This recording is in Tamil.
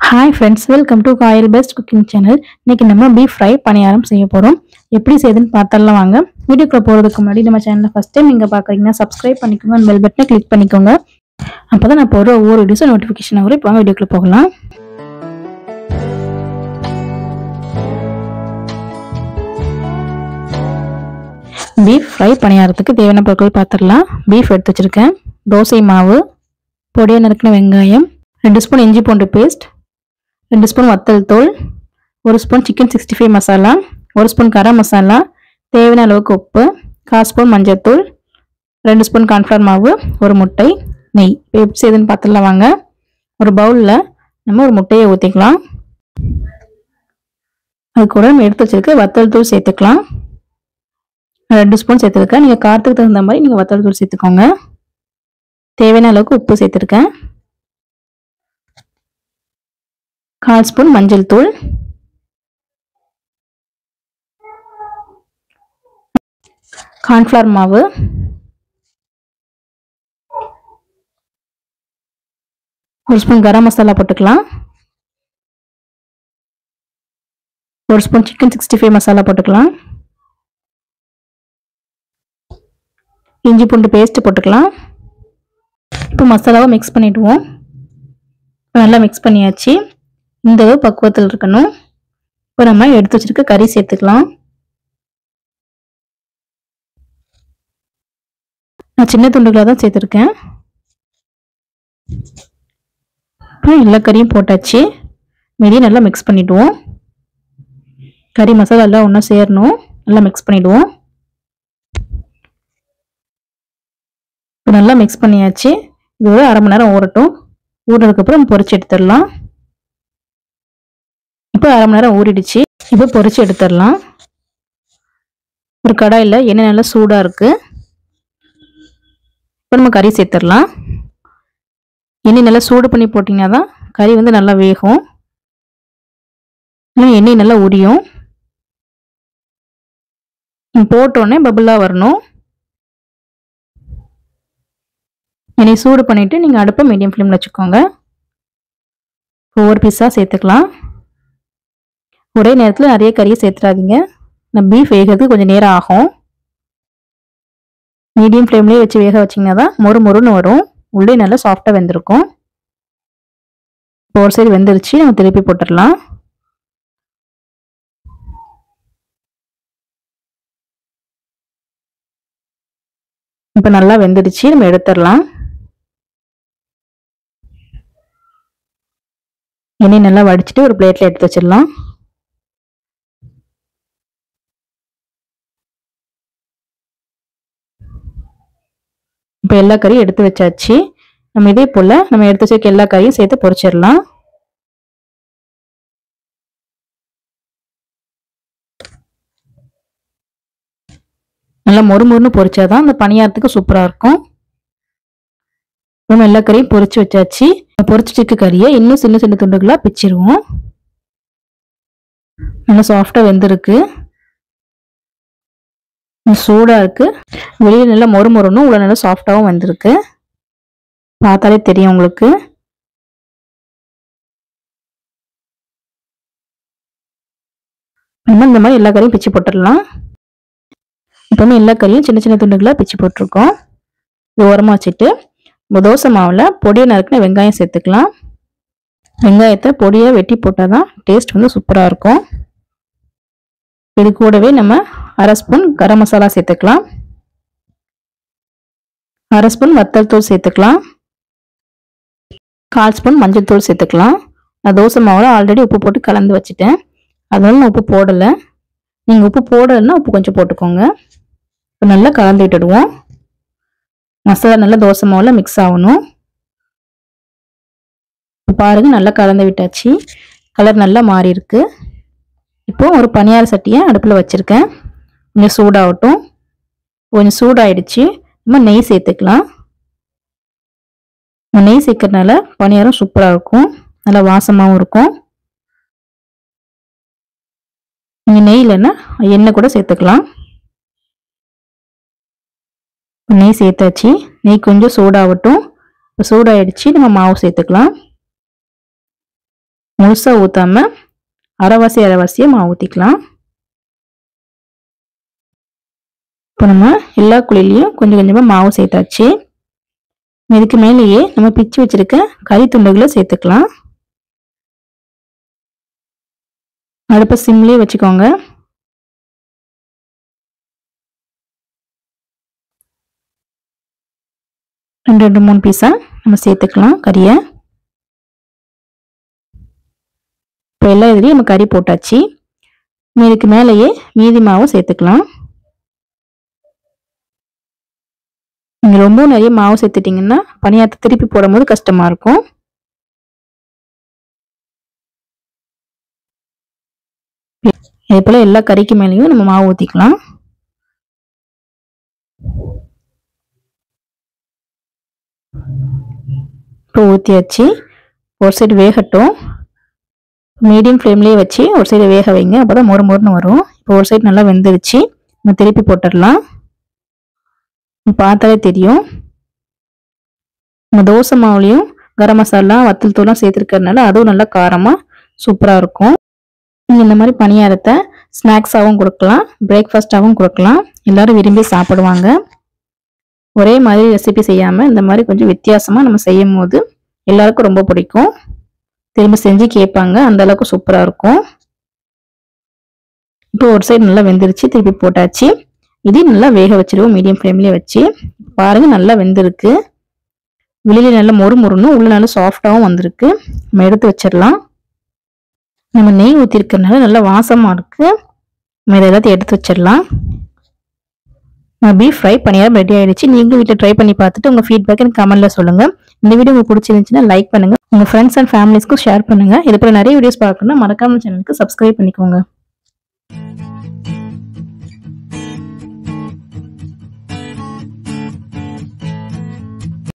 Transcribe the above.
hi friends welcome to Kayal best cooking channel இன்னைக்கு நம்ம பீஃப் ஃப்ரை பணியாரம் செய்ய போகிறோம் எப்படி செய்யுதுன்னு பார்த்தரலாம் வாங்க வீடியோக்குள்ள போகிறதுக்கு முன்னாடி நம்ம சேனலை ஃபஸ்ட் டைம் நீங்கள் பார்க்குறீங்கன்னா சப்ஸ்கிரைப் பண்ணிக்கோங்க பெல் பட்டனை கிளிக் பண்ணிக்கோங்க அப்போ தான் நான் போடுற ஒவ்வொரு வீடியோஸும் நோட்டிஃபிகேஷன் வரும் இப்போ வாங்க வீடியோக்குள்ள போகலாம் பீஃப் ஃப்ரை பணியாரத்துக்கு தேவையான பொருட்கள் பார்த்துடலாம் பீஃப் எடுத்து வச்சிருக்கேன் தோசை மாவு பொடியாக நறுக்கின வெங்காயம் ரெண்டு ஸ்பூன் இஞ்சி பூண்டு பேஸ்ட் ரெண்டு ஸ்பூன் வத்தல் தூள் ஒரு spoon chicken sixty five masala ஒரு ஸ்பூன் கரம் மசாலா தேவையான அளவுக்கு உப்பு கால் ஸ்பூன் மஞ்சள்தூள் ரெண்டு ஸ்பூன் கார்ன்ஃப்ளவர் மாவு ஒரு முட்டை நெய் இப்போ எப்படி செய்யுதுன்னு பார்த்துடலாம் வாங்க ஒரு பவுலில் நம்ம ஒரு முட்டையை ஊற்றிக்கலாம் அது கூட நம்ம எடுத்து வச்சிருக்க வத்தல் தூள் சேர்த்துக்கலாம் ரெண்டு ஸ்பூன் சேர்த்துருக்கேன் நீங்கள் காரத்துக்கு தகுந்த மாதிரி நீங்கள் வத்தல் தூள் சேர்த்துக்கோங்க தேவையான அளவுக்கு உப்பு சேர்த்துருக்கேன் கால் ஸ்பூன் மஞ்சள் தூள் கார்ன்ஃப்ளவர் மாவு ஒரு ஸ்பூன் கரம் மசாலா போட்டுக்கலாம் ஒரு spoon chicken sixty five masala போட்டுக்கலாம் இஞ்சி பூண்டு பேஸ்ட் போட்டுக்கலாம் இப்போ மசாலாவை மிக்ஸ் பண்ணிவிடுவோம் நல்லா மிக்ஸ் பண்ணியாச்சு இந்த பக்குவத்தில் இருக்கணும் இப்போ நம்ம எடுத்து வச்சிருக்க கறி சேர்த்துக்கலாம் நான் சின்ன துண்டுகளாக தான் சேர்த்துருக்கேன் இப்போ எல்லா கறியும் போட்டாச்சு மீதியும் நல்லா மிக்ஸ் பண்ணிவிடுவோம் கறி மசாலா எல்லாம் ஒன்றா சேரணும் நல்லா மிக்ஸ் பண்ணிவிடுவோம் இப்போ நல்லா மிக்ஸ் பண்ணியாச்சு இது ஒரு அரை மணி நேரம் ஊறட்டும் ஊறினதுக்கப்புறம் பொரிச்சு எடுத்துடலாம் இப்போ அரை மணி நேரம் ஊறிடுச்சு இப்போ பொரிச்சு எடுத்துடலாம் ஒரு கடாயில் எண்ணெய் நல்லா சூடாக இருக்குது இப்போ நம்ம கறி சேர்த்துடலாம் எண்ணெய் நல்லா சூடு பண்ணி போட்டிங்கன்னா தான் கறி வந்து நல்லா வேகும் இன்னும் எண்ணெய் நல்லா உரியும் போட்டோடனே பபுளாக வரணும் எண்ணெய் சூடு பண்ணிவிட்டு நீங்கள் அடுப்பை மீடியம் ஃப்ளேமில் வச்சுக்கோங்க ஒவ்வொரு பீஸாக சேர்த்துக்கலாம் ஒரே நேரத்தில் நிறைய கறியை சேர்த்துடாதீங்க நான் பீஃப் வேகிறதுக்கு கொஞ்சம் நேரம் ஆகும் மீடியம் ஃப்ளேம்லேயே வச்சு வேக வச்சிங்கன்னா தான் மொறு மொறுன்னு வரும் உள்ளே நல்லா சாஃப்டாக வெந்திருக்கும் இப்போ ஒரு சைடு வெந்துருச்சு நம்ம திருப்பி போட்டுடலாம் இப்போ நல்லா வெந்துடுச்சு நம்ம எடுத்துடலாம் எண்ணெய் நல்லா வடிச்சிட்டு ஒரு பிளேட்ல எடுத்து வச்சிடலாம் இப்போ எல்லா கறியும் எடுத்து வச்சாச்சு நம்ம இதே போல் நம்ம எடுத்து வச்சிருக்க எல்லா கறியும் சேர்த்து பொரிச்சிடலாம் நல்லா மொறு மொறுன்னு பொரிச்சாதான் அந்த பணியாரத்துக்கு சூப்பராக இருக்கும் நம்ம எல்லா கறியும் பொரிச்சு வச்சாச்சு பொரிச்சு வச்சிருக்க கறியை இன்னும் சின்ன சின்ன துண்டுகளாக பிச்சிருவோம் நல்லா சாஃப்டாக வெந்திருக்கு சூடாக இருக்கு வெளியில் நல்லா மொறு மொறுனும் உள்ள நல்லா சாஃப்டாகவும் வந்திருக்கு பார்த்தாலே தெரியும் உங்களுக்கு நம்ம இந்த மாதிரி எல்லா கறியும் பிச்சு போட்டுடலாம் இப்போவுமே எல்லா கறியும் சின்ன சின்ன துண்டுகளாக பிச்சு போட்டிருக்கோம் இது உரமாக வச்சுட்டு தோசை மாவில் பொடியை நறுக்கின வெங்காயம் சேர்த்துக்கலாம் வெங்காயத்தை பொடியாக வெட்டி போட்டால் தான் டேஸ்ட் வந்து சூப்பராக இருக்கும் இது கூடவே நம்ம அரை ஸ்பூன் கரம் மசாலா சேர்த்துக்கலாம் அரை ஸ்பூன் வத்தல் தூள் சேர்த்துக்கலாம் கால் ஸ்பூன் மஞ்சள் தூள் சேர்த்துக்கலாம் நான் தோசை மாவில் ஆல்ரெடி உப்பு போட்டு கலந்து வச்சுட்டேன் அதனால நான் உப்பு போடலை நீங்கள் உப்பு போடலைன்னா உப்பு கொஞ்சம் போட்டுக்கோங்க இப்போ நல்லா கலந்து விட்டுடுவோம் மசாலா நல்லா தோசை மாவில் மிக்ஸ் ஆகணும் பாருங்க நல்லா கலந்து விட்டாச்சு கலர் நல்லா மாறி இருக்கு இப்போ ஒரு பனியார சட்டியை அடுப்பில் வச்சுருக்கேன் கொஞ்சம் சூடாகட்டும் கொஞ்சம் சூடாயிடுச்சு நம்ம நெய் சேர்த்துக்கலாம் நெய் சேர்க்கறதுனால பனியாரம் சூப்பராக இருக்கும் நல்லா வாசமாகவும் இருக்கும் நீங்கள் நெய் இல்லைன்னா எண்ணெய் கூட சேர்த்துக்கலாம் நெய் சேர்த்தாச்சு நெய் கொஞ்சம் சூடாகட்டும் இப்போ சூடாயிடுச்சு நம்ம மாவு சேர்த்துக்கலாம் முழுசாக ஊற்றாம அரைவாசி அரைவாசியாக மாவு ஊற்றிக்கலாம் இப்போ நம்ம எல்லா குழிலையும் கொஞ்சம் கொஞ்சமாக மாவு சேர்த்தாச்சு இதுக்கு மேலேயே நம்ம பிச்சு வச்சிருக்க கறி துண்டுகளை சேர்த்துக்கலாம் அடுப்பை சிம்லேயே வச்சுக்கோங்க ரெண்டு ரெண்டு மூணு பீஸாக நம்ம சேர்த்துக்கலாம் கறியை இப்போ எல்லா இதுலேயும் நம்ம கறி போட்டாச்சு இதுக்கு மேலேயே மீதி மாவும் சேர்த்துக்கலாம் நீங்கள் ரொம்ப நிறைய மாவு சேர்த்துட்டிங்கன்னா பணியாரத்தை திருப்பி போடும்போது கஷ்டமா இருக்கும் இதே போல் எல்லா கறிக்கு மேலேயும் நம்ம மாவு ஊற்றிக்கலாம் இப்போ ஊற்றியாச்சு ஒரு சைடு வேகட்டும் மீடியம் ஃப்ளேம்லேயே வச்சு ஒரு சைடு வேக வைங்க அப்போ தான் மொறு மொறுன்னு வரும் இப்போ ஒரு சைடு நல்லா வெந்துருச்சு நம்ம திருப்பி போட்டுடலாம் பார்த்தாலே தெரியும் நம்ம தோசை மாவுலையும் கரம் மசாலா வத்தல் தூள்லாம் சேர்த்துருக்கறதுனால அதுவும் நல்லா காரமாக சூப்பராக இருக்கும் நீங்கள் இந்த மாதிரி பணியாரத்தை ஸ்நாக்ஸாகவும் கொடுக்கலாம் பிரேக்ஃபாஸ்ட்டாகவும் கொடுக்கலாம் எல்லாரும் விரும்பி சாப்பிடுவாங்க ஒரே மாதிரி ரெசிபி செய்யாமல் இந்த மாதிரி கொஞ்சம் வித்தியாசமாக நம்ம செய்யும் போது எல்லாருக்கும் ரொம்ப பிடிக்கும் திரும்ப செஞ்சு கேட்பாங்க அந்த அளவுக்கு சூப்பராக இருக்கும் இப்போ ஒரு சைடு நல்லா வெந்துருச்சு திருப்பி போட்டாச்சு இது நல்லா வேக வச்சிருவோம் மீடியம் ஃப்ளேம்லேயே வச்சு பாருங்க நல்லா வெந்திருக்கு வெளியில நல்லா மொறு மொறுன்னு உள்ள நல்லா சாஃப்டாகவும் வந்திருக்கு நம்ம எடுத்து வச்சிடலாம் நம்ம நெய் ஊற்றிருக்கறனால நல்லா வாசமாக இருக்கு நம்ம இதை எல்லாத்தையும் எடுத்து வச்சிடலாம் நான் பீஃப் ஃப்ரை பண்ணியாரம் ரெடி ஆயிடுச்சு நீங்களும் வீட்டில் ட்ரை பண்ணி பார்த்துட்டு உங்கள் ஃபீட்பேக் எனக்கு கமெண்ட்ல சொல்லுங்க இந்த வீடியோ உங்களுக்கு பிடிச்சிருந்துச்சுன்னா லைக் பண்ணுங்க உங்க ஃப்ரெண்ட்ஸ் அண்ட் ஃபேமிலிஸ்க்கும் ஷேர் பண்ணுங்க இது போல நிறைய வீடியோஸ் பார்க்கணும்னா மறக்காம சேனலுக்கு சப்ஸ்கிரைப் பண்ணிக்கோங்க